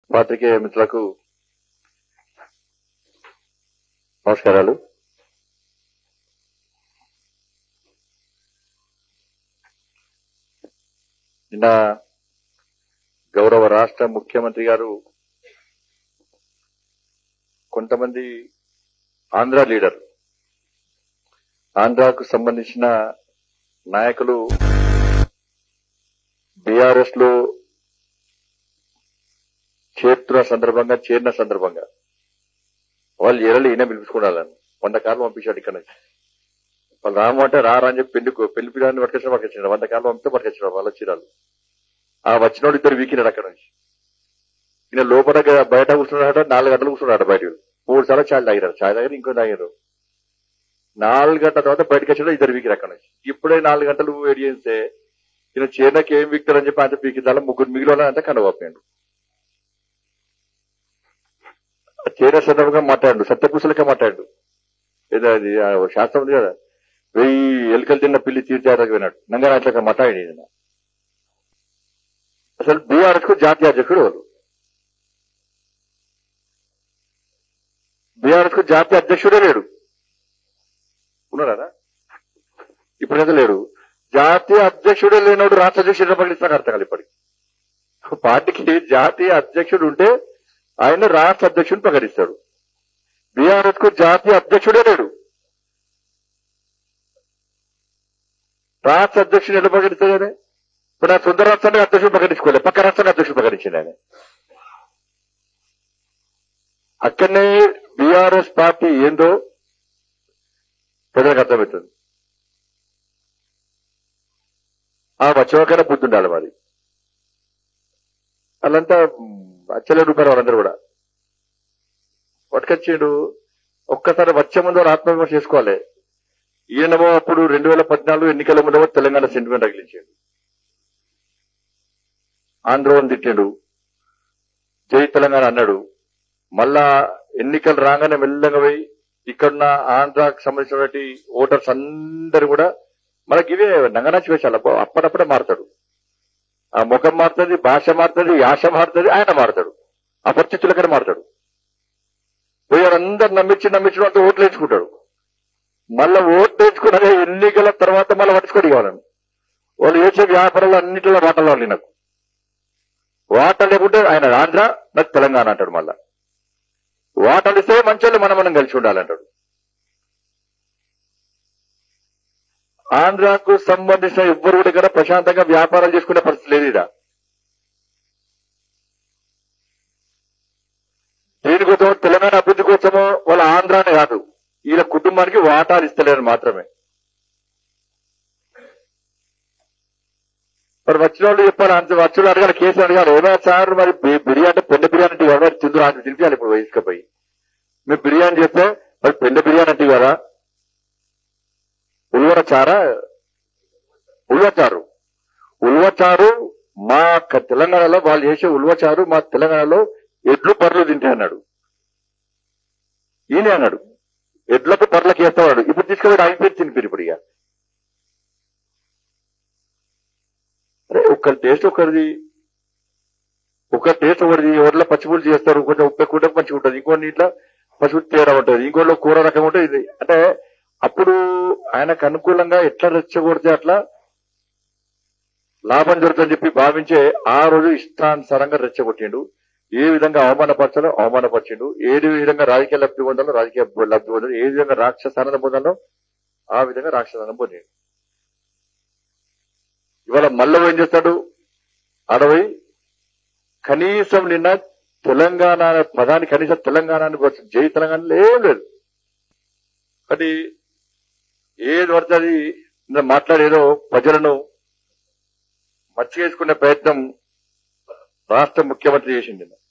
పాత్రికేయ మిత్రులకు నమస్కారాలు నిన్న గౌరవ రాష్ట్ర ముఖ్యమంత్రి గారు కొంతమంది ఆంధ్ర లీడర్ ఆంధ్రాకు సంబంధించిన నాయకులు బీఆర్ఎస్ లో చేరుతున్న సందర్భంగా చేరిన సందర్భంగా వాళ్ళు ఎరలు ఈయన పిలుచుకోవాలని వంద కార్లు పంపించాడు ఇక్కడ నుంచి వాళ్ళు రాము అంటే రారా అని చెప్పి పెళ్లి పెళ్లి పిల్లని పట్టుకొచ్చిన పట్టుకొచ్చిన వంద కార్లు పంపితే పట్టుకొచ్చిన వాళ్ళ చీరాలు ఆ వచ్చినోడు ఇద్దరు వీకినాడు అక్కడ నుంచి ఈయన లోపల గ- బయట కూర్చున్నాడు నాలుగు గంటలు కూర్చున్నాడు బయట మూడు సార్లు చాయ్ తాగినారు చాయ్ తాగారు ఇంకో తాగారు నాలుగు గంటల తర్వాత బయటకు వచ్చిన ఇద్దరు వీకిరు అక్కడ నుంచి ఇప్పుడే నాలుగు గంటలు వేడి చేస్తే ఈయన చేనకి ఏం వీక్తారని చెప్పి అంత పీకిందాల ముగ్గురు మిగిలిన అంటే కనవపోయాడు చేరే సందర్భంగా మాట్లాడు సత్యపుసలకే మాట్లాడు ఏదో అది ఆ శాస్త్రం ఉంది కదా వెయ్యి ఎలుకలు తిన్న పిల్లి తీర్థయాత్రకు విన్నాడు నంగరాట్లక మాట్లాడి ఈయన. అసలు బీఆర్ఎస్ కు జాతీయ అధ్యక్షుడు ఎవరు బీఆర్ఎస్ కు జాతీయ అధ్యక్షుడే లేడు ఉన్నారా ఇప్పుడు అయితే లేడు జాతీయ అధ్యక్షుడే లేనోడు రాష్ట్ర అధ్యక్షుడు ప్రకటిస్తాను అర్థం కాదు ఇప్పటికి పార్టీకి జాతీయ అధ్యక్షుడు ఉంటే ఆయన రాష్ట్ర అధ్యక్షుడిని ప్రకటిస్తాడు బీఆర్ఎస్ కు జాతీయ అధ్యక్షుడే లేడు రాష్ట్ర అధ్యక్షుడు ఎలా ప్రకటిస్తాడు ఆయన? ఇప్పుడు ఆ సొంత రాష్ట్రానికి అధ్యక్షుడు ప్రకటించుకోలేదు పక్క రాష్ట్రానికి అధ్యక్షుడు ప్రకటించింది ఆయన అక్కడనే బీఆర్ఎస్ పార్టీ ఏందో ప్రజలకు అర్థమవుతుంది ఆ వచ్చేవాకైనా బుద్ధి ఉండాలి మరి వాళ్ళంతా అచ్చలే రూపాయలు వాళ్ళందరూ కూడా పట్టుకొచ్చిండు ఒక్కసారి వచ్చే ముందు వాళ్ళు ఆత్మవిమర్శ చేసుకోవాలి ఈయనమో అప్పుడు రెండు వేల పద్నాలుగు ఎన్నికల ముందేమో తెలంగాణ సెంటిమెంట్ తగిలించాడు ఆంధ్రోని తిట్టిండు జై తెలంగాణ అన్నాడు మళ్ళా ఎన్నికలు రాగానే మెల్లగా పోయి ఇక్కడున్న ఆంధ్రాకు సంబంధించినటువంటి ఓటర్స్ అందరు కూడా మనకి ఇవే నంగనాచి వేషాలు అబ్బో అప్పుడప్పుడే మారుతాడు ఆ ముఖం మారుతుంది భాష మారుతుంది యాస మారుతుంది ఆయన మారుతాడు ఆ పరిస్థితులకనే మారుతాడు పోయి అందరు నమ్మించి నమ్మించడం అంతా ఓట్లు వేసుకుంటాడు మళ్ళా ఓట్లు వేసుకున్నాక ఎన్నికల తర్వాత మళ్ళీ పట్టుకొని కావాలని వాళ్ళు చేసే వ్యాపారాలు అన్నింటిలో వాటలు వాళ్ళు నాకు వాట లేకుంటే ఆయన ఆంధ్ర నాకు తెలంగాణ అంటాడు మళ్ళా వాటలు ఇస్తే మంచోళ్ళు మనం మనం కలిసి ఉండాలంటాడు ఆంధ్రాకు సంబంధించిన ఎవ్వరు కూడా ఇక్కడ ప్రశాంతంగా వ్యాపారాలు చేసుకునే పరిస్థితి లేదు ఇడ దీనికోసం తెలంగాణ అభివృద్ధి కోసమో వాళ్ళ ఆంధ్రానే కాదు వీళ్ళ కుటుంబానికి వాటాలు ఇస్తలేరు మాత్రమే మరి వచ్చిన వాళ్ళు చెప్పాలి అంత వచ్చిన వాళ్ళు అడగాలి కేసు అడగాలి ఏమైనా సార్ మరి బి- బిర్యానీ అంటే పెద్ద బిర్యానీ అంటే ఎవరు తిందురు అంటే తినిపించాలి ఇప్పుడు వయసుకపోయి మీరు బిర్యానీ చేస్తే మరి పెద్ద బిర్యానీ అంటే కదా ఉల్వర చారా ఉల్వచారు ఉల్వచారు మా క- తెలంగాణలో వాళ్ళు చేసే ఉల్వచారు మా తెలంగాణలో ఎడ్లు పర్లు తింటే అన్నాడు ఈయనే అన్నాడు ఎడ్లకు పర్లకు వేస్తాడు ఇప్పుడు తీసుకుపోయి అయిపోయి తినిపిరు ఇప్పుడు ఇక అరే ఒక్కరి టేస్ట్ ఒకరిది ఒక టేస్ట్ ఒకరిది ఎవరిలో పచ్చిపులు చేస్తారు కొంచెం ఉప్పు ఎక్కువ ఉంటే మంచిగా ఉంటుంది ఇంకోటి ఇట్లా పసుపు తేడా ఉంటుంది ఇంకోటిలో కూర రకం ఉంటుంది ఇది అంటే అప్పుడు ఆయనకు అనుకూలంగా ఎట్లా రెచ్చగొడితే అట్లా లాభం జరుగుతుందని చెప్పి భావించే ఆ రోజు ఇష్టానుసారంగా రెచ్చగొట్టిండు ఏ విధంగా అవమానపరచాలో అవమానపరిచిండు ఏ విధంగా రాజకీయ లబ్ధి పొందాలో రాజకీయ లబ్ధి పొందాలో ఏ విధంగా రాక్షసానందం పొందాలో ఆ విధంగా రాక్షసానందం పొందాడు ఇవాళ మళ్ళీ ఏం చేస్తాడు అడవై కనీసం నిన్న తెలంగాణ అనే పదాన్ని కనీసం తెలంగాణ అని వచ్చి జై తెలంగాణలో ఏం లేదు అది ఏది పడితే అది నిన్న మాట్లాడేదో ప్రజలను మర్చివేసుకునే ప్రయత్నం రాష్ట్ర ముఖ్యమంత్రి చేసింది నిన్న